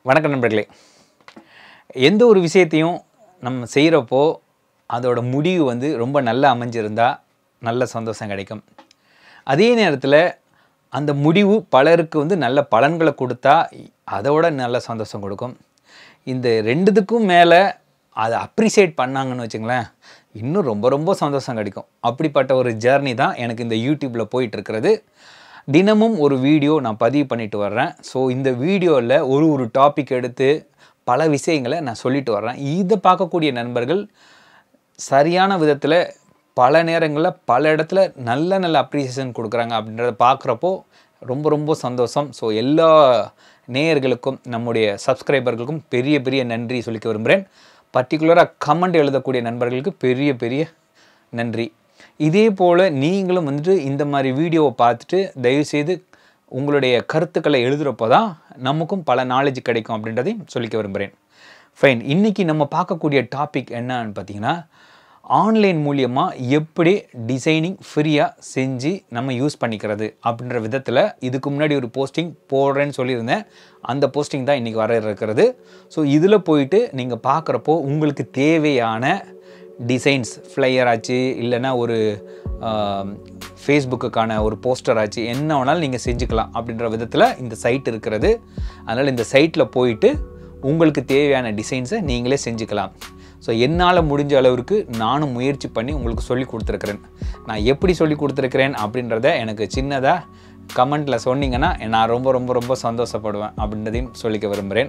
வணக்கம் நண்பர்களே எந்த ஒரு விஷயத்தையும் நம்ம செய்கிறப்போ அதோட முடிவு வந்து ரொம்ப நல்லா அமைஞ்சிருந்தா நல்ல சந்தோஷம் கிடைக்கும் அதே நேரத்தில் அந்த முடிவு பலருக்கு வந்து நல்ல பலன்களை கொடுத்தா அதோட நல்ல சந்தோஷம் கொடுக்கும் இந்த ரெண்டுத்துக்கும் மேலே அதை அப்ரிசியேட் பண்ணாங்கன்னு வச்சுங்களேன் இன்னும் ரொம்ப ரொம்ப சந்தோஷம் கிடைக்கும் அப்படிப்பட்ட ஒரு ஜேர்னி தான் எனக்கு இந்த யூடியூப்பில் போயிட்டு இருக்கிறது தினமும் ஒரு வீடியோ நான் பதிவு பண்ணிட்டு வர்றேன் ஸோ இந்த வீடியோவில் ஒரு ஒரு டாபிக் எடுத்து பல விஷயங்களை நான் சொல்லிட்டு வர்றேன் இதை பார்க்கக்கூடிய நண்பர்கள் சரியான விதத்தில் பல நேரங்களில் பல இடத்துல நல்ல நல்ல அப்ரிசியேஷன் கொடுக்குறாங்க அப்படின்றத பார்க்குறப்போ ரொம்ப ரொம்ப சந்தோஷம் ஸோ எல்லா நேயர்களுக்கும் நம்முடைய சப்ஸ்கிரைபர்களுக்கும் பெரிய பெரிய நன்றி சொல்லிக்க விரும்புகிறேன் பர்டிகுலராக கமெண்ட் எழுதக்கூடிய நண்பர்களுக்கு பெரிய பெரிய நன்றி இதே போல் நீங்களும் வந்துட்டு இந்த மாதிரி வீடியோவை பார்த்துட்டு தயவுசெய்து உங்களுடைய கருத்துக்களை எழுதுகிறப்போ தான் நமக்கும் பல நாலேஜ் கிடைக்கும் அப்படின்றதையும் சொல்லிக்க விரும்புகிறேன் ஃபைன் இன்றைக்கி நம்ம பார்க்கக்கூடிய டாபிக் என்னன்னு பார்த்தீங்கன்னா ஆன்லைன் மூலியமாக எப்படி டிசைனிங் ஃப்ரீயாக செஞ்சு நம்ம யூஸ் பண்ணிக்கிறது அப்படின்ற விதத்தில் இதுக்கு முன்னாடி ஒரு போஸ்டிங் போடுறேன்னு சொல்லியிருந்தேன் அந்த போஸ்டிங் தான் இன்றைக்கி வர இருக்கிறது ஸோ இதில் போயிட்டு நீங்கள் பார்க்குறப்போ உங்களுக்கு தேவையான டிசைன்ஸ் ஃப்ளையர் ஆச்சு இல்லைன்னா ஒரு ஃபேஸ்புக்குக்கான ஒரு போஸ்டர் ஆச்சு என்ன வேணாலும் நீங்கள் செஞ்சுக்கலாம் அப்படின்ற விதத்தில் இந்த சைட் இருக்கிறது அதனால் இந்த சைட்டில் போயிட்டு உங்களுக்கு தேவையான டிசைன்ஸை நீங்களே செஞ்சுக்கலாம் ஸோ என்னால் முடிஞ்ச அளவுக்கு நானும் முயற்சி பண்ணி உங்களுக்கு சொல்லி கொடுத்துருக்குறேன் நான் எப்படி சொல்லி கொடுத்துருக்குறேன் அப்படின்றத எனக்கு சின்னதாக கமெண்ட்டில் சொன்னீங்கன்னா நான் ரொம்ப ரொம்ப ரொம்ப சந்தோஷப்படுவேன் அப்படின்றதையும் சொல்லிக்க விரும்புகிறேன்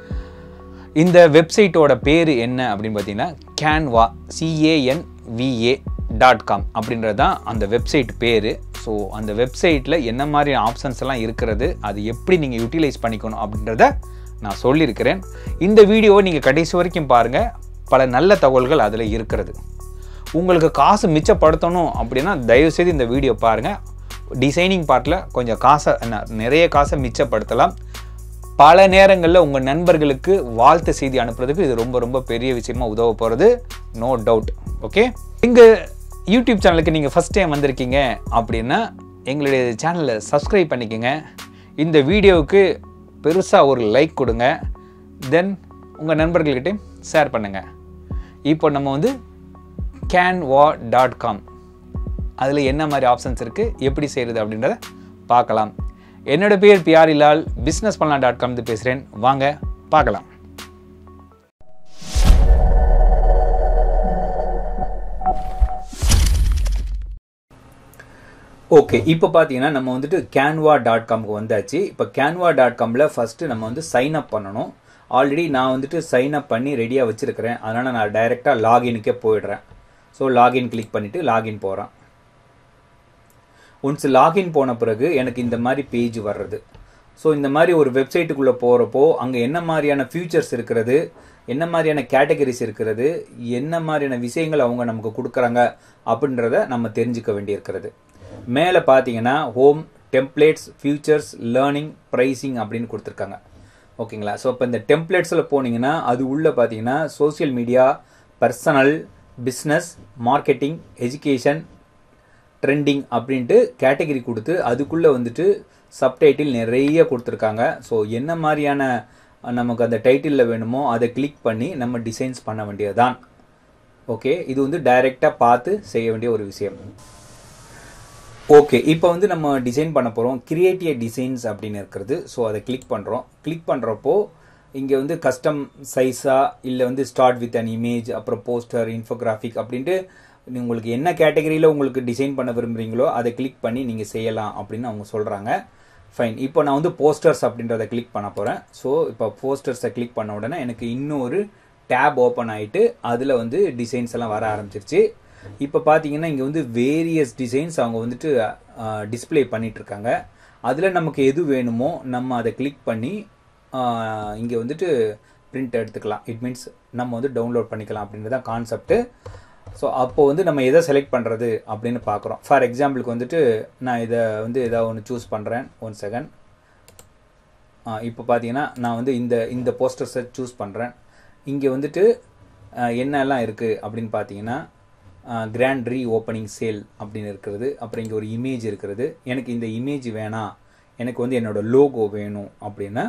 இந்த வெப்சைட்டோட பேர் என்ன அப்படின்னு பார்த்தீங்கன்னா கேன்வா சிஏஎன்விஏ டாட் காம் அப்படின்றது தான் அந்த வெப்சைட் பேர் ஸோ அந்த வெப்சைட்டில் என்ன மாதிரி ஆப்ஷன்ஸ் எல்லாம் இருக்கிறது அது எப்படி நீங்கள் யூட்டிலைஸ் பண்ணிக்கணும் அப்படின்றத நான் சொல்லியிருக்கிறேன் இந்த வீடியோவை நீங்கள் கடைசி வரைக்கும் பாருங்கள் பல நல்ல தகவல்கள் அதில் இருக்கிறது உங்களுக்கு காசு மிச்சப்படுத்தணும் அப்படின்னா தயவுசெய்து இந்த வீடியோ பாருங்கள் டிசைனிங் பார்ட்டில் கொஞ்சம் காசை என்ன, நிறைய காசை மிச்சப்படுத்தலாம் பல நேரங்களில் உங்கள் நண்பர்களுக்கு வாழ்த்து செய்தி அனுப்புறதுக்கு இது ரொம்ப ரொம்ப பெரிய விஷயமா உதவ போகிறது நோ டவுட் ஓகே எங்கள் யூடியூப் சேனலுக்கு நீங்கள் ஃபஸ்ட் டைம் வந்திருக்கீங்க அப்படின்னா எங்களுடைய சேனலை சப்ஸ்கிரைப் பண்ணிக்கோங்க இந்த வீடியோவுக்கு பெருசாக ஒரு லைக் கொடுங்க தென் உங்கள் நண்பர்கள்கிட்டையும் ஷேர் பண்ணுங்கள் இப்போ நம்ம வந்து கேன்வா டாட் காம் அதில் என்ன மாதிரி ஆப்ஷன்ஸ் இருக்குது எப்படி செய்கிறது அப்படின்றத பார்க்கலாம் என்னோட பேர் பிஆர் இலால் பிஸ்னஸ் பண்ணலாம் டாட் காம் பேசுகிறேன் வாங்க பார்க்கலாம் ஓகே இப்போ பார்த்தீங்கன்னா நம்ம வந்துட்டு கேன்வா டாட் காம்க்கு வந்தாச்சு இப்போ கேன்வா டாட் காமில் ஃபஸ்ட்டு நம்ம வந்து சைன் அப் பண்ணணும் ஆல்ரெடி நான் வந்துட்டு சைன் அப் பண்ணி ரெடியாக வச்சுருக்கிறேன் அதனால் நான் டைரெக்டாக லாகினுக்கே போயிடுறேன் ஸோ லாகின் கிளிக் பண்ணிவிட்டு லாகின் போகிறேன் ஒன்ஸ் லாகின் போன பிறகு எனக்கு இந்த மாதிரி பேஜ் வர்றது ஸோ இந்த மாதிரி ஒரு வெப்சைட்டுக்குள்ளே போகிறப்போ அங்கே என்ன மாதிரியான ஃபியூச்சர்ஸ் இருக்கிறது என்ன மாதிரியான கேட்டகரிஸ் இருக்கிறது என்ன மாதிரியான விஷயங்கள் அவங்க நமக்கு கொடுக்குறாங்க அப்படின்றத நம்ம தெரிஞ்சுக்க வேண்டியிருக்கிறது மேலே பார்த்தீங்கன்னா home templates features learning pricing அப்படின்னு கொடுத்துருக்காங்க ஓகேங்களா ஸோ இப்போ இந்த டெம்ப்ளேட்ஸில் போனீங்கன்னா அது உள்ளே பார்த்தீங்கன்னா social media personal business marketing education trending அப்படின்ட்டு கேட்டகரி கொடுத்து அதுக்குள்ளே வந்துட்டு சப்டைட்டில் நிறைய கொடுத்துருக்காங்க ஸோ என்ன மாதிரியான நமக்கு அந்த டைட்டிலில் வேணுமோ அதை கிளிக் பண்ணி நம்ம டிசைன்ஸ் பண்ண வேண்டியதுதான் ஓகே இது வந்து டைரெக்டாக பார்த்து செய்ய வேண்டிய ஒரு விஷயம் ஓகே இப்போ வந்து நம்ம டிசைன் பண்ண போகிறோம் கிரியேட்டிவ் டிசைன்ஸ் அப்படின்னு இருக்கிறது ஸோ அதை கிளிக் பண்ணுறோம் கிளிக் பண்ணுறப்போ இங்கே வந்து கஸ்டம் சைஸா இல்லை வந்து ஸ்டார்ட் வித் அன் இமேஜ் அப்புறம் போஸ்டர் இன்ஃபோகிராஃபிக் அப்படின்ட்டு உங்களுக்கு என்ன கேட்டகரியில் உங்களுக்கு டிசைன் பண்ண விரும்புகிறீங்களோ அதை கிளிக் பண்ணி நீங்கள் செய்யலாம் அப்படின்னு அவங்க சொல்கிறாங்க ஃபைன் இப்போ நான் வந்து போஸ்டர்ஸ் அப்படின்றத கிளிக் பண்ண போகிறேன் ஸோ இப்போ போஸ்டர்ஸை கிளிக் பண்ண உடனே எனக்கு இன்னொரு டேப் ஓப்பன் ஆகிட்டு அதில் வந்து டிசைன்ஸ் எல்லாம் வர ஆரம்பிச்சிருச்சு இப்போ பார்த்தீங்கன்னா இங்கே வந்து வேரியஸ் டிசைன்ஸ் அவங்க வந்துட்டு டிஸ்ப்ளே பண்ணிட்டு இருக்காங்க அதில் நமக்கு எது வேணுமோ நம்ம அதை கிளிக் பண்ணி இங்கே வந்துட்டு பிரிண்ட் எடுத்துக்கலாம் இட் மீன்ஸ் நம்ம வந்து டவுன்லோட் பண்ணிக்கலாம் அப்படின்றது தான் கான்செப்ட்டு ஸோ அப்போ வந்து நம்ம எதை செலக்ட் பண்ணுறது அப்படின்னு பார்க்குறோம் ஃபார் எக்ஸாம்பிளுக்கு வந்துட்டு நான் இதை வந்து ஏதாவது ஒன்று சூஸ் பண்ணுறேன் ஒன் செகண்ட் இப்போ பார்த்தீங்கன்னா நான் வந்து இந்த இந்த போஸ்டர்ஸை சூஸ் பண்ணுறேன் இங்கே வந்துட்டு அஹ், என்னெல்லாம் இருக்குது அப்படின்னு பார்த்தீங்கன்னா கிராண்ட் ரீ ஓப்பனிங் சேல் அப்படின்னு இருக்கிறது அப்புறம் இங்கே ஒரு இமேஜ் இருக்கிறது எனக்கு இந்த இமேஜ் வேணாம் எனக்கு வந்து என்னோட லோகோ வேணும் அப்படின்னா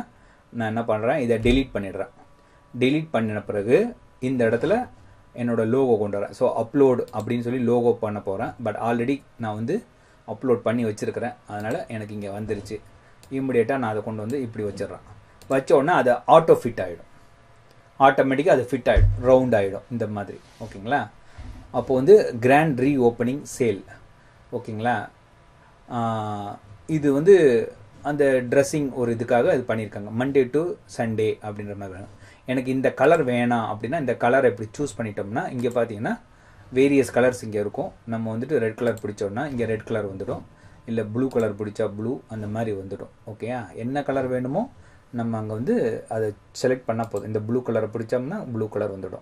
நான் என்ன பண்ணுறேன் இதை delete பண்ணிடுறேன் delete பண்ணின பிறகு இந்த இடத்துல என்னோட லோகோ கொண்டு வரேன் ஸோ அப்லோட் அப்படின்னு சொல்லி லோகோ பண்ண போகிறேன் பட் ஆல்ரெடி நான் வந்து அப்லோட் பண்ணி வச்சுருக்கிறேன் அதனால் எனக்கு இங்கே வந்துருச்சு இம்மிடியேட்டாக நான் அதை கொண்டு வந்து இப்படி வச்சிடுறேன் வச்ச உடனே அது ஆட்டோ ஃபிட் ஆகிடும் ஆட்டோமேட்டிக்காக அது ஃபிட் ஆகிடும் ரவுண்ட் ஆகிடும் இந்த மாதிரி ஓகேங்களா அப்போ வந்து கிராண்ட் ரீ ஓப்பனிங் சேல் ஓகேங்களா ஆஹ் இது வந்து அந்த ட்ரெஸ்ஸிங் ஒரு இதுக்காக இது பண்ணியிருக்காங்க மண்டே டு சண்டே அப்படின்ற மாதிரி வேணும் எனக்கு இந்த கலர் வேணாம் அப்படின்னா இந்த கலரை இப்படி சூஸ் பண்ணிட்டோம்னா இங்கே பார்த்தீங்கன்னா வேரியஸ் கலர்ஸ் இங்கே இருக்கும் நம்ம வந்துட்டு ரெட் கலர் பிடிச்சோம்னா இங்கே ரெட் கலர் வந்துடும் இல்லை ப்ளூ கலர் பிடிச்சா ப்ளூ அந்த மாதிரி வந்துடும் ஓகேயா என்ன கலர் வேணுமோ நம்ம அங்கே வந்து அதை செலக்ட் பண்ணால் போதும் இந்த ப்ளூ கலரை பிடிச்சோம்னா ப்ளூ கலர் வந்துடும்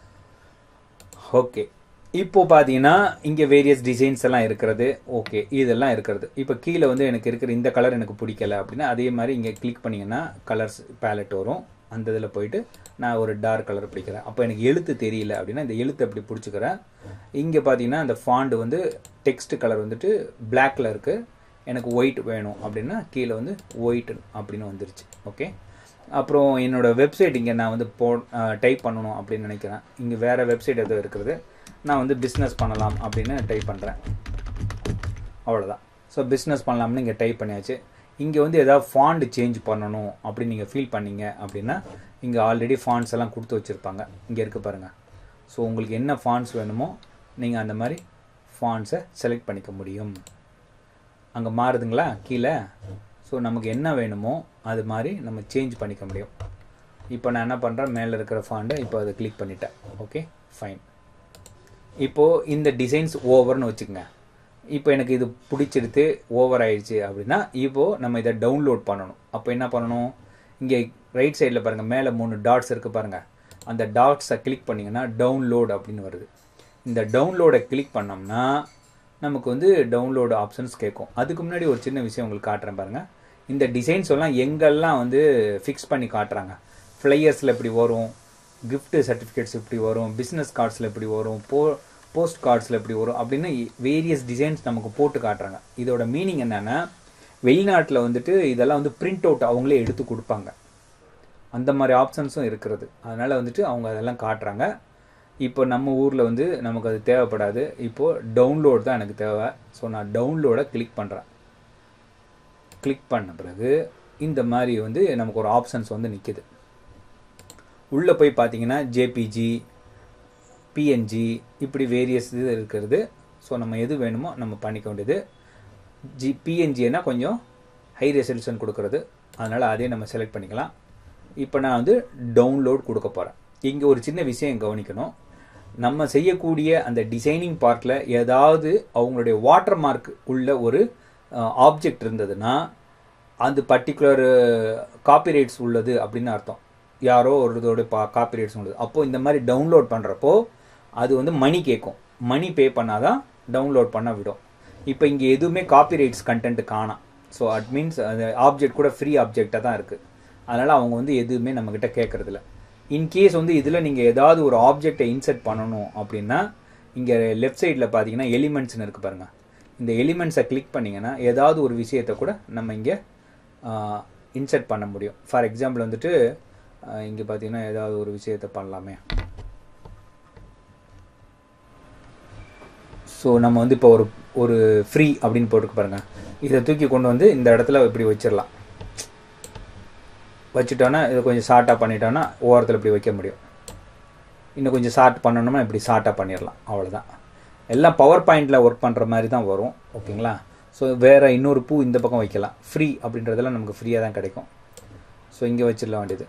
ஓகே இப்போ பார்த்தீங்கன்னா இங்கே வேரியஸ் டிசைன்ஸ் எல்லாம் இருக்கிறது ஓகே இதெல்லாம் இருக்கிறது இப்போ கீழே வந்து எனக்கு இருக்கிற இந்த கலர் எனக்கு பிடிக்கல அப்படின்னா அதே மாதிரி இங்கே கிளிக் பண்ணிங்கன்னா கலர்ஸ் பேலட் வரும் அந்த இதில் போயிட்டு நான் ஒரு டார்க் கலர் பிடிக்கிறேன் அப்போ எனக்கு எழுத்து தெரியல அப்படின்னா இந்த எழுத்து அப்படி பிடிச்சிக்கிறேன் இங்கே பார்த்தீங்கன்னா அந்த ஃபாண்ட் வந்து டெக்ஸ்ட் கலர் வந்துட்டு பிளாக்ல இருக்குது எனக்கு ஒயிட் வேணும் அப்படின்னா கீழே வந்து ஒயிட் அப்படின்னு வந்துருச்சு ஓகே அப்புறம் என்னோட வெப்சைட் இங்கே நான் வந்து போ டைப் பண்ணணும் அப்படின்னு நினைக்கிறேன் இங்கே வேறு வெப்சைட் எதுவும் இருக்கிறது நான் வந்து பிஸ்னஸ் பண்ணலாம் அப்படின்னு டைப் பண்ணுறேன் அவ்வளோதான் ஸோ பிஸ்னஸ் பண்ணலாம்னு இங்கே டைப் பண்ணியாச்சு இங்கே வந்து ஏதாவது ஃபாண்ட் சேஞ்ச் பண்ணணும் அப்படின்னு நீங்கள் ஃபீல் பண்ணீங்க அப்படின்னா இங்கே ஆல்ரெடி ஃபாண்ட்ஸ் எல்லாம் கொடுத்து வச்சுருப்பாங்க இங்கே இருக்கு பாருங்கள் ஸோ உங்களுக்கு என்ன ஃபாண்ட்ஸ் வேணுமோ நீங்கள் அந்த மாதிரி ஃபாண்ட்ஸை செலக்ட் பண்ணிக்க முடியும் அங்கே மாறுதுங்களா கீழே ஸோ நமக்கு என்ன வேணுமோ அது மாதிரி நம்ம சேஞ்ச் பண்ணிக்க முடியும் இப்போ நான் என்ன பண்ணுறேன் மேலே இருக்கிற ஃபாண்டை இப்போ அதை கிளிக் பண்ணிட்டேன் ஓகே ஃபைன் இப்போது இந்த டிசைன்ஸ் ஓவர்னு வச்சுக்கோங்க இப்போ எனக்கு இது பிடிச்சிருத்து ஓவர் ஆயிடுச்சு அப்படின்னா இப்போது நம்ம இதை டவுன்லோட் பண்ணணும் அப்போ என்ன பண்ணணும் இங்கே ரைட் சைடில் பாருங்கள் மேலே மூணு டாட்ஸ் இருக்குது பாருங்கள் அந்த டாட்ஸை கிளிக் பண்ணிங்கன்னா டவுன்லோட் அப்படின்னு வருது இந்த டவுன்லோடை கிளிக் பண்ணோம்னா நமக்கு வந்து டவுன்லோடு ஆப்ஷன்ஸ் கேட்கும் அதுக்கு முன்னாடி ஒரு சின்ன விஷயம் உங்களுக்கு காட்டுறேன் பாருங்கள் இந்த டிசைன்ஸ் எல்லாம் எங்கெல்லாம் வந்து ஃபிக்ஸ் பண்ணி காட்டுறாங்க ஃப்ளையர்ஸில் இப்படி வரும் gift சர்டிஃபிகேட்ஸ் இப்படி வரும் பிஸ்னஸ் கார்ட்ஸில் இப்படி வரும் போ போஸ்ட் கார்ட்ஸில் இப்படி வரும் அப்படின்னு வேரியஸ் டிசைன்ஸ் நமக்கு போட்டு காட்டுறாங்க இதோட மீனிங் என்னன்னா வெளிநாட்டில் வந்துட்டு இதெல்லாம் வந்து பிரிண்ட் அவுட் அவங்களே எடுத்து கொடுப்பாங்க அந்த மாதிரி ஆப்ஷன்ஸும் இருக்கிறது அதனால் வந்துட்டு அவங்க அதெல்லாம் காட்டுறாங்க இப்போ நம்ம ஊரில் வந்து நமக்கு அது தேவைப்படாது இப்போது டவுன்லோட் தான் எனக்கு தேவை ஸோ நான் டவுன்லோடை கிளிக் பண்ணுறேன் கிளிக் பண்ண பிறகு இந்த மாதிரி வந்து நமக்கு ஒரு ஆப்ஷன்ஸ் வந்து நிற்கிது உள்ளே போய் பார்த்தீங்கன்னா ஜேபிஜி பிஎன்ஜி இப்படி வேரியஸ் இது இருக்கிறது ஸோ நம்ம எது வேணுமோ நம்ம பண்ணிக்க வேண்டியது ஜி பிஎன்ஜினா கொஞ்சம் ஹை ரெசல்யூஷன் கொடுக்கறது அதனால் அதே நம்ம செலக்ட் பண்ணிக்கலாம் இப்போ நான் வந்து டவுன்லோட் கொடுக்க போகிறேன் இங்கே ஒரு சின்ன விஷயம் கவனிக்கணும் நம்ம செய்யக்கூடிய அந்த டிசைனிங் பார்ட்டில் ஏதாவது அவங்களுடைய வாட்டர் மார்க் உள்ள ஒரு ஆப்ஜெக்ட் இருந்ததுன்னா அந்த பர்டிகுலர் காப்பிரைட்ஸ் உள்ளது அப்படின்னு அர்த்தம் யாரோ ஒரு இதோட பா காப்பிரைட்ஸ் உள்ளது அப்போ இந்த மாதிரி டவுன்லோட் பண்ணுறப்போ அது வந்து மணி கேட்கும் மணி பே பண்ணாதான் டவுன்லோட் பண்ண விடும் இப்போ இங்கே எதுவுமே காப்பிரைட்ஸ் கண்டென்ட் காணாம் ஸோ அட் மீன்ஸ் அந்த ஆப்ஜெக்ட் கூட ஃப்ரீ ஆப்ஜெக்டாக தான் இருக்குது அதனால் அவங்க வந்து எதுவுமே நம்மக்கிட்ட கேட்குறதில்ல இன்கேஸ் வந்து இதில் நீங்கள் ஏதாவது ஒரு ஆப்ஜெக்டை இன்சர்ட் பண்ணணும் அப்படின்னா இங்கே லெஃப்ட் சைடில் பார்த்தீங்கன்னா எலிமெண்ட்ஸ்னு இருக்கு பாருங்கள் இந்த எலிமெண்ட்ஸை கிளிக் பண்ணிங்கன்னா ஏதாவது ஒரு விஷயத்தை கூட நம்ம இங்கே இன்சர்ட் பண்ண முடியும் ஃபார் எக்ஸாம்பிள் வந்துட்டு இங்கே பார்த்தீங்கன்னா ஏதாவது ஒரு விஷயத்தை பண்ணலாமே ஸோ நம்ம வந்து இப்போ ஒரு ஒரு ஃப்ரீ அப்படின்னு போட்டுக்கு பாருங்க இதை தூக்கி கொண்டு வந்து இந்த இடத்துல இப்படி வச்சிடலாம் வச்சுட்டோன்னா இதை கொஞ்சம் ஷார்ட்டாக பண்ணிட்டோன்னா ஓரத்தில் இப்படி வைக்க முடியும் இன்னும் கொஞ்சம் ஷார்ட் பண்ணணும்னா இப்படி ஷார்ட்டாக பண்ணிடலாம் அவ்வளோதான் எல்லாம் பவர் பாயிண்டில் ஒர்க் பண்ணுற மாதிரி தான் வரும் ஓகேங்களா ஸோ வேறு இன்னொரு பூ இந்த பக்கம் வைக்கலாம் ஃப்ரீ அப்படின்றதெல்லாம் நமக்கு ஃப்ரீயாக தான் கிடைக்கும் ஸோ இங்கே வச்சிடல வேண்டியது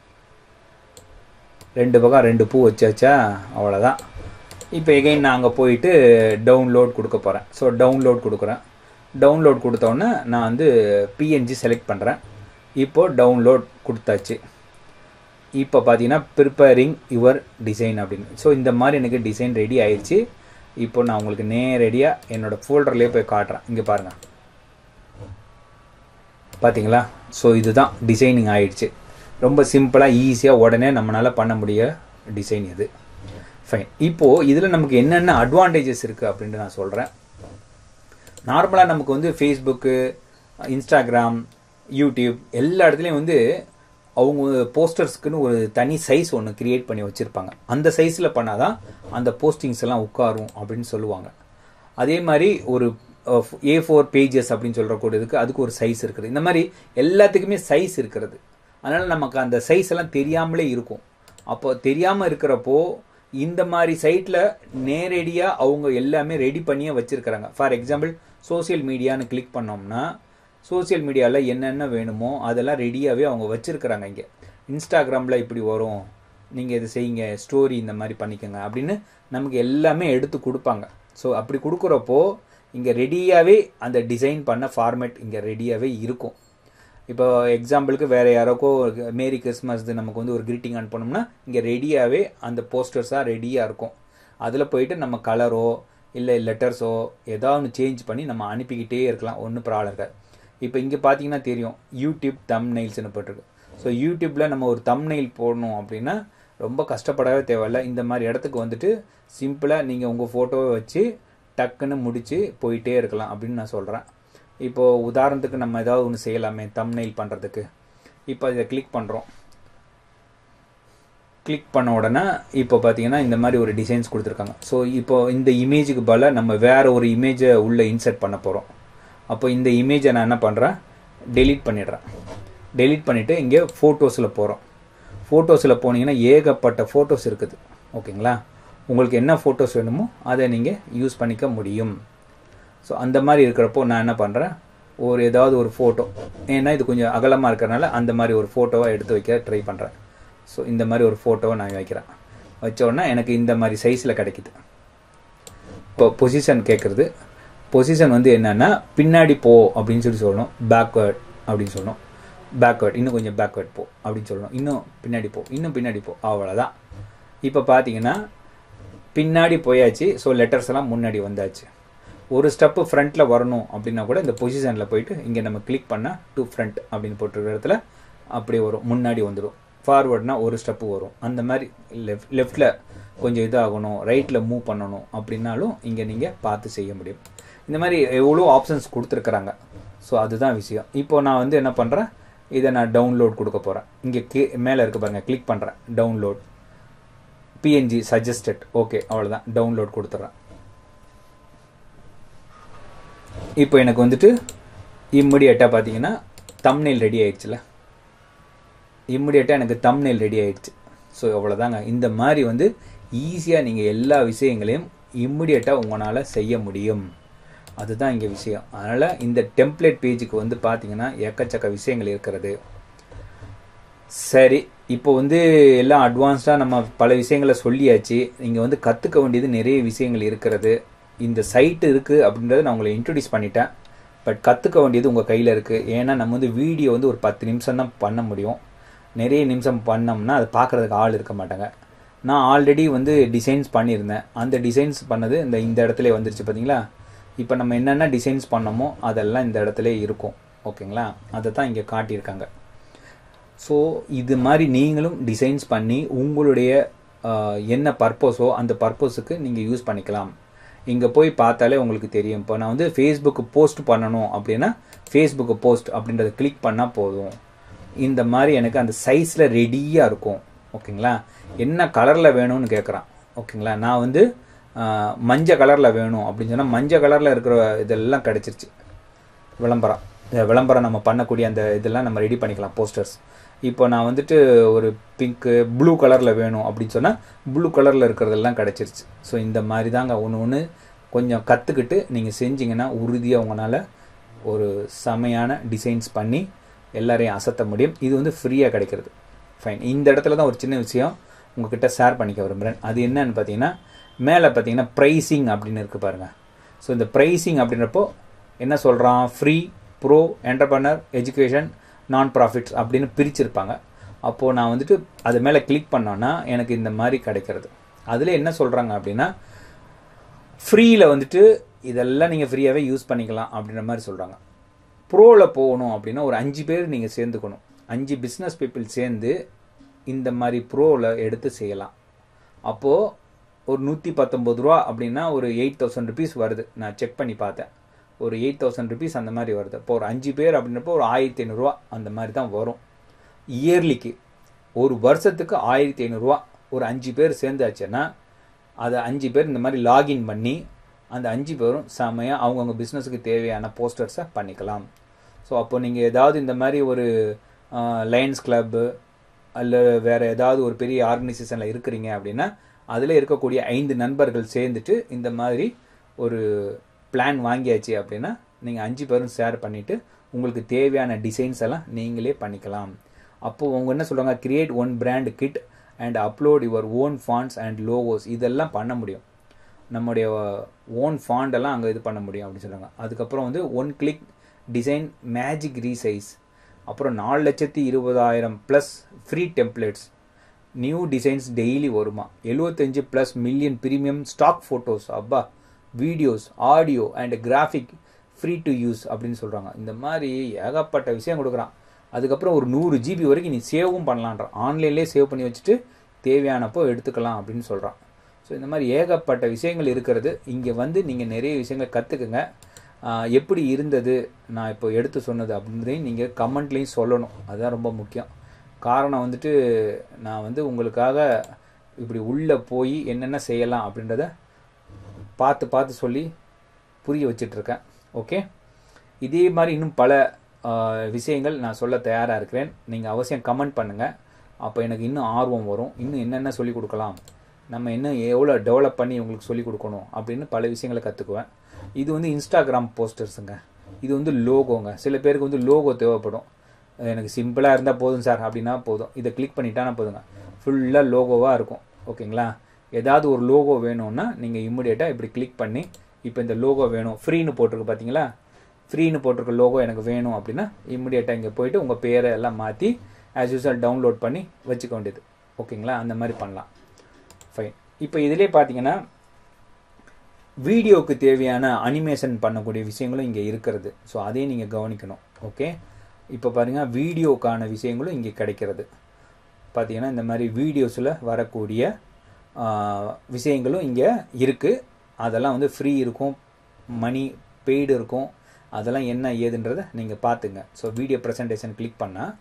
ரெண்டு பக்கம் ரெண்டு பூ வச்சாச்சா அவ்வளோதான் இப்போ எகைன் நான் அங்கே போயிட்டு டவுன்லோட் கொடுக்க போகிறேன் ஸோ டவுன்லோட் கொடுக்குறேன் டவுன்லோட் கொடுத்தோன்னே நான் வந்து பிஎன்ஜி செலக்ட் பண்ணுறேன் இப்போது டவுன்லோட் கொடுத்தாச்சு இப்போ பார்த்தீங்கன்னா ப்ரிப்பேரிங் யுவர் டிசைன் அப்படின்னு ஸோ இந்த மாதிரி எனக்கு டிசைன் ரெடி ஆயிடுச்சு இப்போ நான் உங்களுக்கு நேரடியாக என்னோடய ஃபோல்டர்லேயே போய் காட்டுறேன் இங்கே பாருங்கள் பார்த்தீங்களா ஸோ இதுதான் டிசைனிங் ஆயிடுச்சு ரொம்ப சிம்பிளாக ஈஸியாக உடனே நம்மளால் பண்ண முடிய டிசைன் இது ஃபைன் இப்போது இதில் நமக்கு என்னென்ன அட்வான்டேஜஸ் இருக்குது அப்படின்ட்டு நான் சொல்கிறேன் நார்மலாக நமக்கு வந்து ஃபேஸ்புக்கு இன்ஸ்டாகிராம் யூடியூப் எல்லா இடத்துலையும் வந்து அவங்க போஸ்டர்ஸ்க்குன்னு ஒரு தனி சைஸ் ஒன்று கிரியேட் பண்ணி வச்சுருப்பாங்க அந்த சைஸில் பண்ணாதான் அந்த போஸ்டிங்ஸ் எல்லாம் உட்காரும் அப்படின்னு சொல்லுவாங்க அதே மாதிரி ஒரு ஏ ஃபோர் பேஜஸ் அப்படின்னு சொல்கிறக்கூடியதுக்கு அதுக்கு ஒரு சைஸ் இருக்குது இந்த மாதிரி எல்லாத்துக்குமே சைஸ் இருக்கிறது அதனால் நமக்கு அந்த சைஸ் எல்லாம் தெரியாமலே இருக்கும் அப்போ தெரியாமல் இருக்கிறப்போ இந்த மாதிரி சைட்டில் நேரடியாக அவங்க எல்லாமே ரெடி பண்ணியே வச்சுருக்கிறாங்க ஃபார் எக்ஸாம்பிள் சோசியல் மீடியான்னு கிளிக் பண்ணோம்னா சோசியல் மீடியாவில் என்னென்ன வேணுமோ அதெல்லாம் ரெடியாகவே அவங்க வச்சுருக்கிறாங்க இங்கே இன்ஸ்டாகிராமில் இப்படி வரும் நீங்கள் இது செய்யுங்க ஸ்டோரி இந்த மாதிரி பண்ணிக்கோங்க அப்படின்னு நமக்கு எல்லாமே எடுத்து கொடுப்பாங்க ஸோ அப்படி கொடுக்குறப்போ இங்கே ரெடியாகவே அந்த டிசைன் பண்ண ஃபார்மேட் இங்கே ரெடியாகவே இருக்கும் இப்போ எக்ஸாம்பிளுக்கு வேறு யாரோக்கோ மேரி கிறிஸ்மஸ் நமக்கு வந்து ஒரு கிரீட்டிங் அனுப்பணும்னா இங்கே ரெடியாகவே அந்த போஸ்டர்ஸாக ரெடியாக இருக்கும் அதில் போயிட்டு நம்ம கலரோ இல்லை லெட்டர்ஸோ ஏதாவது ஒன்று சேஞ்ச் பண்ணி நம்ம அனுப்பிக்கிட்டே இருக்கலாம் ஒன்றும் ப்ராப்ளம் இருக்காது இப்போ இங்கே பார்த்தீங்கன்னா தெரியும் யூடியூப் தம் நெயில்ஸ்னு போட்டிருக்கு ஸோ யூடியூப்பில் நம்ம ஒரு தம் நெயில் போடணும் அப்படின்னா ரொம்ப கஷ்டப்படவே தேவையில்ல இந்த மாதிரி இடத்துக்கு வந்துட்டு சிம்பிளாக நீங்கள் உங்கள் ஃபோட்டோவை வச்சு டக்குன்னு முடித்து போயிட்டே இருக்கலாம் அப்படின்னு நான் சொல்கிறேன் இப்போது உதாரணத்துக்கு நம்ம ஏதாவது ஒன்று செய்யலாமே தம் நெயில் பண்ணுறதுக்கு இப்போ இதை கிளிக் பண்ணுறோம் கிளிக் பண்ண உடனே இப்போ பார்த்தீங்கன்னா இந்த மாதிரி ஒரு டிசைன்ஸ் கொடுத்துருக்காங்க ஸோ இப்போ இந்த இமேஜுக்கு பதிலாக நம்ம வேறு ஒரு இமேஜை உள்ளே இன்சர்ட் பண்ண போகிறோம் அப்போ இந்த இமேஜை நான் என்ன பண்ணுறேன் டெலீட் பண்ணிடுறேன் டெலீட் பண்ணிவிட்டு இங்கே ஃபோட்டோஸில் போகிறோம் ஃபோட்டோஸில் போனீங்கன்னா ஏகப்பட்ட ஃபோட்டோஸ் இருக்குது ஓகேங்களா உங்களுக்கு என்ன ஃபோட்டோஸ் வேணுமோ அதை நீங்கள் யூஸ் பண்ணிக்க முடியும் ஸோ அந்த மாதிரி இருக்கிறப்போ நான் என்ன பண்ணுறேன் ஒரு ஏதாவது ஒரு ஃபோட்டோ ஏன்னா இது கொஞ்சம் அகலமாக இருக்கிறனால அந்த மாதிரி ஒரு ஃபோட்டோவை எடுத்து வைக்க ட்ரை பண்ணுறேன் ஸோ இந்த மாதிரி ஒரு ஃபோட்டோவை நான் வைக்கிறேன் வச்ச உடனே எனக்கு இந்த மாதிரி சைஸில் கிடைக்குது இப்போ பொசிஷன் கேட்குறது பொசிஷன் வந்து என்னென்னா பின்னாடி போ அப்படின்னு சொல்லி சொல்லணும் பேக்வேர்ட் அப்படின்னு சொல்லணும் பேக்வேர்ட் இன்னும் கொஞ்சம் பேக்வேர்ட் போ அப்படின்னு சொல்லணும் இன்னும் பின்னாடி போ இன்னும் பின்னாடி போ அவ்வளோதான் இப்போ பார்த்தீங்கன்னா பின்னாடி போயாச்சு ஸோ லெட்டர்ஸ் எல்லாம் முன்னாடி வந்தாச்சு ஒரு ஸ்டெப்பு ஃப்ரண்ட்டில் வரணும் அப்படின்னா கூட இந்த பொசிஷனில் போயிட்டு இங்கே நம்ம கிளிக் பண்ணால் டு ஃப்ரண்ட் அப்படின்னு போட்டிருக்கிற இடத்துல அப்படியே வரும் முன்னாடி வந்துடும் ஃபார்வர்ட்னா ஒரு ஸ்டெப்பு வரும் அந்த மாதிரி லெஃப்ட் லெஃப்டில் கொஞ்சம் இதாகணும் ரைட்டில் மூவ் பண்ணணும் அப்படின்னாலும் இங்கே நீங்கள் பார்த்து செய்ய முடியும் இந்த மாதிரி எவ்வளோ ஆப்ஷன்ஸ் கொடுத்துருக்குறாங்க ஸோ அதுதான் விஷயம் இப்போ நான் வந்து என்ன பண்ணுறேன் இதை நான் டவுன்லோட் கொடுக்க போகிறேன் இங்கே கே மேலே இருக்க பாருங்கள் கிளிக் பண்ணுறேன் டவுன்லோட் பிஎன்ஜி சஜஸ்டட் ஓகே அவ்வளோதான் டவுன்லோட் கொடுத்துட்றேன் இப்போ எனக்கு வந்துட்டு இம்மிடியட்டாக பார்த்தீங்கன்னா தம்னெயில் ரெடி ஆயிடுச்சுல இம்மிடியட்டாக எனக்கு தம்னெயில் ரெடி ஆயிடுச்சு ஸோ அவ்வளோதாங்க இந்த மாதிரி வந்து ஈஸியாக நீங்கள் எல்லா விஷயங்களையும் இம்மிடியட்டாக உங்களால் செய்ய முடியும் அதுதான் இங்கே விஷயம் அதனால் இந்த டெம்ப்ளேட் பேஜுக்கு வந்து பார்த்தீங்கன்னா எக்கச்சக்க விஷயங்கள் இருக்கிறது சரி இப்போ வந்து எல்லாம் அட்வான்ஸ்டாக நம்ம பல விஷயங்களை சொல்லியாச்சு நீங்கள் வந்து கற்றுக்க வேண்டியது நிறைய விஷயங்கள் இருக்கிறது இந்த சைட்டு இருக்குது அப்படின்றத நான் உங்களை இன்ட்ரடியூஸ் பண்ணிட்டேன் பட் கற்றுக்க வேண்டியது உங்கள் கையில் இருக்குது ஏன்னா நம்ம வந்து வீடியோ வந்து ஒரு பத்து நிமிஷம் தான் பண்ண முடியும் நிறைய நிமிஷம் பண்ணோம்னா அது பார்க்குறதுக்கு ஆள் இருக்க மாட்டாங்க நான் ஆல்ரெடி வந்து டிசைன்ஸ் பண்ணியிருந்தேன் அந்த டிசைன்ஸ் பண்ணது இந்த இந்த இடத்துல வந்துருச்சு பார்த்தீங்களா இப்போ நம்ம என்னென்ன டிசைன்ஸ் பண்ணோமோ அதெல்லாம் இந்த இடத்துல இருக்கும் ஓகேங்களா அதை தான் இங்கே காட்டியிருக்காங்க ஸோ இது மாதிரி நீங்களும் டிசைன்ஸ் பண்ணி உங்களுடைய என்ன பர்பஸோ அந்த பர்பஸுக்கு நீங்கள் யூஸ் பண்ணிக்கலாம் இங்கே போய் பார்த்தாலே உங்களுக்கு தெரியும் இப்போ நான் வந்து ஃபேஸ்புக்கு போஸ்ட் பண்ணணும் அப்படின்னா ஃபேஸ்புக்கு போஸ்ட் அப்படின்றத கிளிக் பண்ணால் போதும் இந்த மாதிரி எனக்கு அந்த சைஸில் ரெடியாக இருக்கும் ஓகேங்களா என்ன கலரில் வேணும்னு கேட்குறான் ஓகேங்களா நான் வந்து மஞ்சள் கலரில் வேணும் அப்படின்னு சொன்னால் மஞ்சள் கலரில் இருக்கிற இதெல்லாம் கிடச்சிருச்சு விளம்பரம் விளம்பரம் நம்ம பண்ணக்கூடிய அந்த இதெல்லாம் நம்ம ரெடி பண்ணிக்கலாம் போஸ்டர்ஸ் இப்போ நான் வந்துட்டு ஒரு பிங்க்கு ப்ளூ கலரில் வேணும் அப்படின்னு சொன்னால் ப்ளூ கலரில் இருக்கிறதெல்லாம் கிடச்சிருச்சு ஸோ இந்த மாதிரி தாங்க ஒன்று ஒன்று கொஞ்சம் கற்றுக்கிட்டு நீங்கள் செஞ்சீங்கன்னா உறுதியாக உங்களால் ஒரு செமையான டிசைன்ஸ் பண்ணி எல்லாரையும் அசத்த முடியும் இது வந்து ஃப்ரீயாக கிடைக்கிறது ஃபைன் இந்த இடத்துல தான் ஒரு சின்ன விஷயம் உங்ககிட்ட ஷேர் பண்ணிக்க விரும்புகிறேன் அது என்னன்னு பார்த்தீங்கன்னா மேலே பார்த்தீங்கன்னா ப்ரைஸிங் அப்படின்னு இருக்குது பாருங்கள் ஸோ இந்த ப்ரைஸிங் அப்படின்றப்போ என்ன சொல்கிறான் free pro entrepreneur education nonprofits அப்படின்னு பிரிச்சிருப்பாங்க அப்போது நான் வந்துட்டு அது மேலே கிளிக் பண்ணோன்னா எனக்கு இந்த மாதிரி கிடைக்கிறது அதில் என்ன சொல்கிறாங்க அப்படின்னா ஃப்ரீயில் வந்துட்டு இதெல்லாம் நீங்கள் ஃப்ரீயாகவே யூஸ் பண்ணிக்கலாம் அப்படின்ற மாதிரி சொல்கிறாங்க ப்ரோவில் போகணும் அப்படின்னா ஒரு அஞ்சு பேர் நீங்கள் சேர்ந்துக்கணும் அஞ்சு பிஸ்னஸ் பீப்புள் சேர்ந்து இந்த மாதிரி ப்ரோவில் எடுத்து செய்யலாம் அப்போது ஒரு நூற்றி பத்தொம்பது ரூபா அப்படின்னா ஒரு எயிட் தௌசண்ட் ருபீஸ் வருது நான் செக் பண்ணி பார்த்தேன் ஒரு எயிட் தௌசண்ட் ருபீஸ் அந்த மாதிரி வருது இப்போ ஒரு அஞ்சு பேர் அப்படின்றப்போ ஒரு ஆயிரத்தி ஐநூறுரூவா அந்த மாதிரி தான் வரும் இயர்லிக்கு ஒரு வருஷத்துக்கு ஆயிரத்தி ஐநூறுரூவா ஒரு அஞ்சு பேர் சேர்ந்தாச்சுன்னா அதை அஞ்சு பேர் இந்த மாதிரி லாகின் பண்ணி அந்த அஞ்சு பேரும் செமையாக அவங்கவுங்க பிஸ்னஸுக்கு தேவையான போஸ்டர்ஸை பண்ணிக்கலாம் ஸோ அப்போ நீங்கள் ஏதாவது இந்த மாதிரி ஒரு லைன்ஸ் கிளப்பு அல்ல வேறு ஏதாவது ஒரு பெரிய ஆர்கனைசேஷனில் இருக்கிறீங்க அப்படின்னா அதில் இருக்கக்கூடிய ஐந்து நண்பர்கள் சேர்ந்துட்டு இந்த மாதிரி ஒரு பிளான் வாங்கியாச்சு அப்படின்னா நீங்கள் அஞ்சு பேரும் ஷேர் பண்ணிவிட்டு உங்களுக்கு தேவையான டிசைன்ஸ் எல்லாம் நீங்களே பண்ணிக்கலாம் அப்போது அவங்க என்ன சொல்கிறாங்க create one brand kit and upload your own fonts and logos இதெல்லாம் பண்ண முடியும் நம்முடைய ஓன் ஃபாண்டெல்லாம் அங்கே இது பண்ண முடியும் அப்படின்னு சொல்கிறாங்க அதுக்கப்புறம் வந்து one click design magic resize அப்புறம் நாலு லட்சத்தி இருபதாயிரம் plus free templates new designs daily வருமா எழுபத்தஞ்சு plus million premium stock photos அப்பா videos audio and graphic free to use அப்படின்னு சொல்கிறாங்க இந்த மாதிரி ஏகப்பட்ட விஷயம் கொடுக்குறான் அதுக்கப்புறம் ஒரு நூறு ஜிபி வரைக்கும் நீ சேவும் பண்ணலான்றான் ஆன்லைன்லேயே சேவ் பண்ணி வச்சுட்டு தேவையானப்போ எடுத்துக்கலாம் அப்படின்னு சொல்கிறான் ஸோ இந்த மாதிரி ஏகப்பட்ட விஷயங்கள் இருக்கிறது இங்கே வந்து நீங்கள் நிறைய விஷயங்கள் கற்றுக்குங்க எப்படி இருந்தது நான் இப்போ எடுத்து சொன்னது அப்படின்றதையும் நீங்கள் கமெண்ட்லேயும் சொல்லணும் அதுதான் ரொம்ப முக்கியம் காரணம் வந்துட்டு நான் வந்து உங்களுக்காக இப்படி உள்ளே போய் என்னென்ன செய்யலாம் அப்படின்றத பார்த்து பார்த்து சொல்லி புரிய வச்சிட்ருக்கேன் ஓகே இதே மாதிரி இன்னும் பல விஷயங்கள் நான் சொல்ல தயாராக இருக்கிறேன் நீங்கள் அவசியம் கமெண்ட் பண்ணுங்கள் அப்போ எனக்கு இன்னும் ஆர்வம் வரும் இன்னும் என்னென்ன சொல்லிக் கொடுக்கலாம் நம்ம இன்னும் எவ்வளோ டெவலப் பண்ணி உங்களுக்கு சொல்லிக் கொடுக்கணும் அப்படின்னு பல விஷயங்களை கற்றுக்குவேன் இது வந்து இன்ஸ்டாகிராம் போஸ்டர்ஸுங்க இது வந்து லோகோங்க சில பேருக்கு வந்து லோகோ தேவைப்படும் எனக்கு சிம்பிளாக இருந்தால் போதும் சார் அப்படின்னா போதும் இதை கிளிக் பண்ணிட்டானா போதுங்க ஃபுல்லாக லோகோவாக இருக்கும் ஓகேங்களா ஏதாவது ஒரு லோகோ வேணும்னா நீங்கள் இம்மிடியேட்டாக இப்படி கிளிக் பண்ணி இப்போ இந்த லோகோ வேணும் ஃப்ரீன்னு போட்டிருக்கு பார்த்தீங்களா ஃப்ரீன்னு போட்டிருக்க லோகோ எனக்கு வேணும் அப்படின்னா இம்மிடியேட்டாக இங்கே போயிட்டு உங்கள் பேரை எல்லாம் மாற்றி ஆஸ் யூஸ்வல் டவுன்லோட் பண்ணி வச்சுக்க வேண்டியது ஓகேங்களா அந்த மாதிரி பண்ணலாம் ஃபைன் இப்போ இதிலே பார்த்தீங்கன்னா வீடியோவுக்கு தேவையான அனிமேஷன் பண்ணக்கூடிய விஷயங்களும் இங்கே இருக்கிறது ஸோ அதையும் நீங்கள் கவனிக்கணும் ஓகே இப்போ பாருங்கள் வீடியோக்கான விஷயங்களும் இங்கே கிடைக்கிறது பார்த்தீங்கன்னா இந்த மாதிரி வீடியோஸில் வரக்கூடிய விஷயங்களும் இங்கே இருக்குது அதெல்லாம் வந்து ஃப்ரீ இருக்கும் மணி பெய்டு இருக்கும் அதெல்லாம் என்ன ஏதுன்றதை நீங்கள் பார்த்துங்க ஸோ வீடியோ ப்ரெசன்டேஷன் கிளிக் பண்ணால்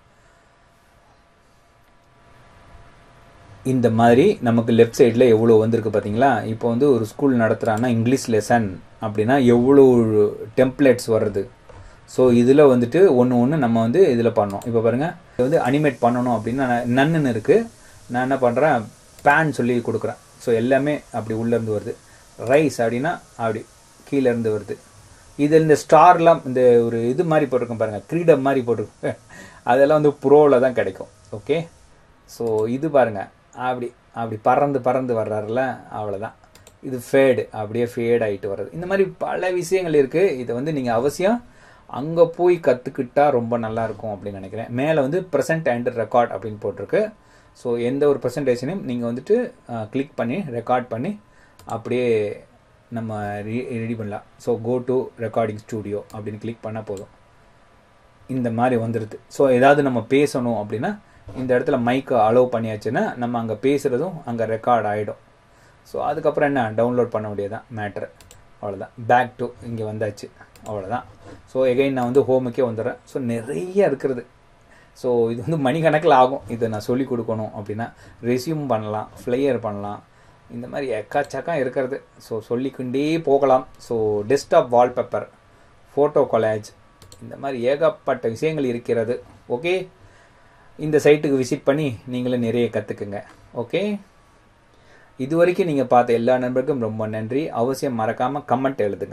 இந்த மாதிரி நமக்கு லெஃப்ட் சைடில் எவ்வளோ வந்திருக்கு பார்த்தீங்களா இப்போ வந்து ஒரு ஸ்கூல் நடத்துகிறாங்கன்னா இங்கிலீஷ் லெசன் அப்படின்னா எவ்வளோ டெம்ப்ளேட்ஸ் வருது ஸோ இதில் வந்துட்டு ஒன்று ஒன்று நம்ம வந்து இதில் பண்ணோம் இப்போ பாருங்கள் இது வந்து அனிமேட் பண்ணணும் அப்படின்னா நன்னுன்னு இருக்குது நான் என்ன பண்ணுறேன் பேன் சொல்லி கொடுக்குறேன் ஸோ எல்லாமே அப்படி உள்ளேருந்து வருது ரைஸ் அப்படின்னா அப்படி கீழேருந்து வருது இது இந்த ஸ்டார்லாம் இந்த ஒரு இது மாதிரி போட்டிருக்கோம் பாருங்கள் கிரீடம் மாதிரி போட்டிருக்கோம் அதெல்லாம் வந்து ப்ரோவில் தான் கிடைக்கும் ஓகே ஸோ இது பாருங்கள் அப்படி அப்படி பறந்து பறந்து வர்றாருல அவ்வளோதான் இது ஃபேடு அப்படியே ஃபேட் ஆகிட்டு வர்றது இந்த மாதிரி பல விஷயங்கள் இருக்குது இதை வந்து நீங்கள் அவசியம் அங்கே போய் கற்றுக்கிட்டா ரொம்ப நல்லாயிருக்கும் அப்படின்னு நினைக்கிறேன் மேலே வந்து ப்ரெசன்ட் அண்ட் ரெக்கார்ட் அப்படின்னு போட்டிருக்கு ஸோ எந்த ஒரு ப்ரெசன்டேஷனையும் நீங்கள் வந்துட்டு கிளிக் பண்ணி ரெக்கார்ட் பண்ணி அப்படியே நம்ம ரெடி பண்ணலாம் so go to recording studio அப்படின்னு கிளிக் பண்ணால் போதும் இந்த மாதிரி வந்துடுது ஸோ ஏதாவது நம்ம பேசணும் அப்படின்னா இந்த இடத்துல மைக்கை அலோவ் பண்ணியாச்சுன்னா நம்ம அங்கே பேசுகிறதும் அங்கே ரெக்கார்ட் ஆகிடும் ஸோ அதுக்கப்புறம் என்ன டவுன்லோட் பண்ண முடியாதான் மேட்ரு அவ்வளோதான் பேக் டு இங்கே வந்தாச்சு அவ்வளோதான் ஸோ எகைன் நான் வந்து ஹோமுக்கே வந்துடுறேன் ஸோ நிறைய இருக்கிறது ஸோ இது வந்து மணிக்கணக்கில் ஆகும் இதை நான் சொல்லிக் கொடுக்கணும் அப்படின்னா ரெசியூம் பண்ணலாம் ஃப்ளையர் பண்ணலாம் இந்த மாதிரி எக்காச்சக்கம் இருக்கிறது ஸோ சொல்லிக்கொண்டே போகலாம் so desktop wallpaper photo collage இந்த மாதிரி ஏகப்பட்ட விஷயங்கள் இருக்கிறது ஓகே இந்த சைட்டுக்கு விசிட் பண்ணி நீங்களும் நிறைய கற்றுக்குங்க ஓகே இது வரைக்கும் நீங்கள் பார்த்த எல்லா நண்பருக்கும் ரொம்ப நன்றி அவசியம் மறக்காமல் கமெண்ட் எழுதுங்க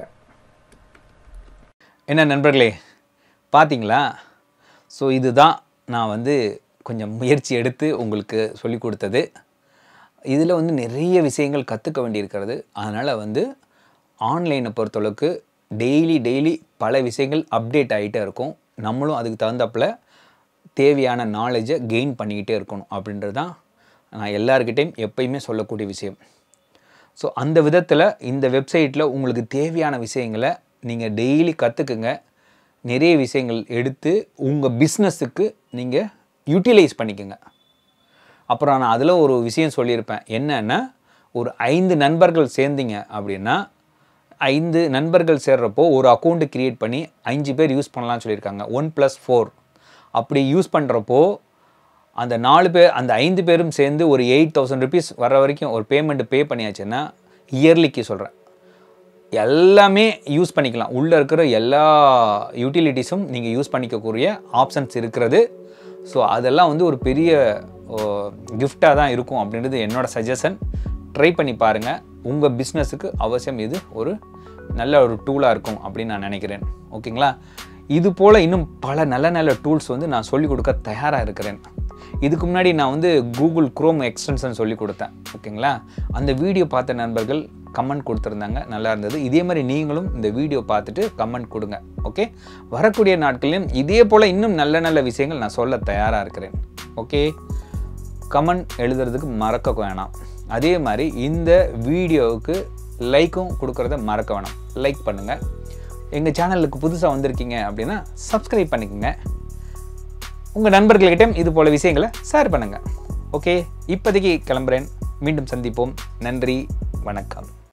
என்ன நண்பர்களே பார்த்தீங்களா ஸோ இதுதான் நான் வந்து கொஞ்சம் முயற்சி எடுத்து உங்களுக்கு சொல்லி கொடுத்தது இதில் வந்து நிறைய விஷயங்கள் கற்றுக்க வேண்டியிருக்கிறது அதனால் வந்து ஆன்லைனை பொறுத்தளவுக்கு டெய்லி டெய்லி பல விஷயங்கள் அப்டேட் ஆகிட்டே இருக்கும் நம்மளும் அதுக்கு தகுந்தப்பில் தேவையான நாலேஜை கெயின் பண்ணிக்கிட்டே இருக்கணும் அப்படின்றது தான் நான் எல்லாருக்கிட்டையும் எப்பயுமே சொல்லக்கூடிய விஷயம் ஸோ அந்த விதத்தில் இந்த வெப்சைட்டில் உங்களுக்கு தேவையான விஷயங்களை நீங்கள் டெய்லி கற்றுக்குங்க நிறைய விஷயங்கள் எடுத்து உங்கள் பிஸ்னஸுக்கு நீங்கள் யூட்டிலைஸ் பண்ணிக்கோங்க அப்புறம் நான் அதில் ஒரு விஷயம் சொல்லியிருப்பேன் என்னென்னா ஒரு ஐந்து நண்பர்கள் சேர்ந்தீங்க அப்படின்னா ஐந்து நண்பர்கள் சேர்றப்போ ஒரு அக்கௌண்ட்டு க்ரியேட் பண்ணி அஞ்சு பேர் யூஸ் பண்ணலாம்னு சொல்லியிருக்காங்க ஒன் ப்ளஸ் ஃபோர் அப்படி யூஸ் பண்ணுறப்போ அந்த நாலு பேர் அந்த ஐந்து பேரும் சேர்ந்து ஒரு எயிட் தௌசண்ட் ருபீஸ் வர வரைக்கும் ஒரு பேமெண்ட் பே பண்ணியாச்சுன்னா இயர்லிக்கு சொல்கிறேன் எல்லாமே யூஸ் பண்ணிக்கலாம் உள்ளே இருக்கிற எல்லா யூட்டிலிட்டிஸும் நீங்கள் யூஸ் பண்ணிக்கக்கூடிய ஆப்ஷன்ஸ் இருக்கிறது ஸோ அதெல்லாம் வந்து ஒரு பெரிய கிஃப்டாக தான் இருக்கும் அப்படின்றது என்னோட சஜஷன் ட்ரை பண்ணி பாருங்கள் உங்கள் பிஸ்னஸுக்கு அவசியம் இது ஒரு நல்ல ஒரு டூலாக இருக்கும் அப்படின்னு நான் நினைக்கிறேன் ஓகேங்களா இது போல் இன்னும் பல நல்ல நல்ல டூல்ஸ் வந்து நான் சொல்லிக் கொடுக்க தயாராக இருக்கிறேன் இதுக்கு முன்னாடி நான் வந்து கூகுள் குரோம் எக்ஸ்டென்ஷன் சொல்லி கொடுத்தேன் ஓகேங்களா அந்த வீடியோ பார்த்த நண்பர்கள் கமெண்ட் கொடுத்துருந்தாங்க நல்லா இருந்தது இதே மாதிரி நீங்களும் இந்த வீடியோ பார்த்துட்டு கமெண்ட் கொடுங்க ஓகே வரக்கூடிய நாட்களிலும் இதே போல் இன்னும் நல்ல நல்ல விஷயங்கள் நான் சொல்ல தயாராக இருக்கிறேன் ஓகே கமெண்ட் எழுதுறதுக்கு மறக்க வேணாம் அதே மாதிரி இந்த வீடியோவுக்கு லைக்கும் கொடுக்குறத மறக்க வேணாம் லைக் பண்ணுங்கள் எங்கள் சேனலுக்கு புதுசாக வந்திருக்கீங்க அப்படின்னா சப்ஸ்கிரைப் பண்ணிக்கோங்க உங்கள் நண்பர்கள்கிட்டையும் இது போல விஷயங்களை ஷேர் பண்ணுங்கள் ஓகே இப்போதைக்கு கிளம்புறேன் மீண்டும் சந்திப்போம் நன்றி வணக்கம்